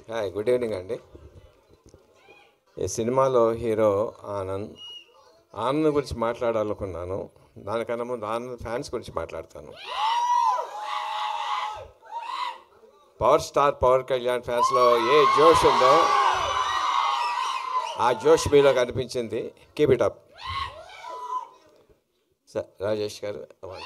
Hi good evening అండి ఈ సినిమాలో హీరో ఆనంద్ ఆనంద్ గురించి మాట్లాడాలనుకున్నాను దానికన్నా ముందు ఆనంద్ ఫ్యాన్స్ గురించి మాట్లాడతాను పవర్ స్టార్ పవర్ కళ్యాణ్ ఫ్యాన్స్లో ఏ జోష్ ఉందో ఆ జోష్ మీలో కనిపించింది keep it up sir Rajesh garu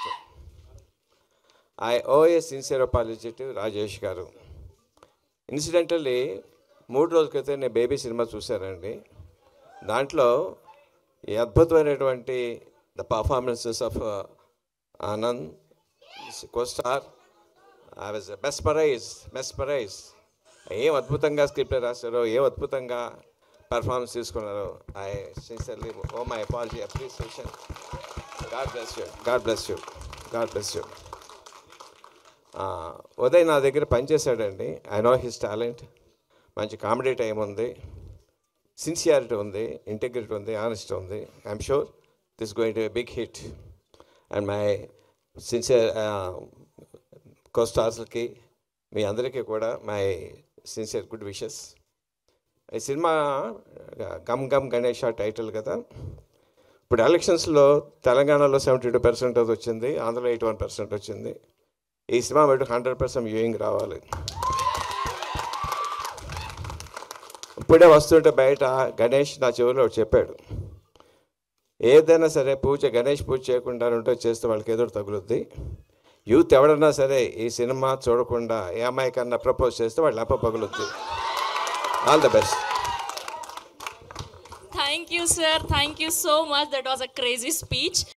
I owe a sincere apology to Rajesh garu incidentally మూడు రోజుల క్రితం నేను బేబీ సినిమా చూశానండి దాంట్లో ఈ అద్భుతమైనటువంటి the performances of Anand costar I was mesmerise mesmerise ఏం అద్భుతంగా స్క్రిప్ట్ రాశారో ఏం అద్భుతంగా పర్ఫార్మెన్స్ తీసుకున్నారో I sincerely owe my apology appreciation God bless you God bless you God bless you Uday నా దగ్గర పనిచేశాడండి ఐ నో హిస్ టాలెంట్ మంచి కామెడీ టైం ఉంది సిన్సియారిటీ ఉంది ఇంటిగ్రిటీ ఉంది ఆనెస్ట్ ఉంది I'm sure this going to big hit and my sincere కోస్టార్స్కి మీ అందరికీ కూడా మై సిన్సియర్ గుడ్ విషెస్ ఈ సినిమా గమ్ గమ్ గణేష్ టైటిల్ కదా ఇప్పుడు ఎలక్షన్స్లో తెలంగాణలో సెవెంటీ టూ పర్సెంట్ అది వచ్చింది ఆంధ్రలో ఎయిటీ వన్ పర్సెంట్ వచ్చింది ఈ సినిమా బయట హండ్రెడ్ పర్సెంట్ వ్యూయింగ్ రావాలి ఇప్పుడే వస్తుంటే బయట గణేష్ నా చెవిలో ఒకటి చెప్పాడు ఏదైనా సరే పూజ గణేష్ పూజ చేయకుండా ఉంటే చేస్తే వాళ్ళకి ఎదురు తగులుద్ది యూత్ ఎవడన్నా సరే ఈ సినిమా చూడకుండా ఏ అమ్మాయి కన్నా ప్రపోజ్ చేస్తే వాళ్ళు అప్ప పగులుద్ది all the best Thank you, sir. Thank you so much. That was a crazy speech.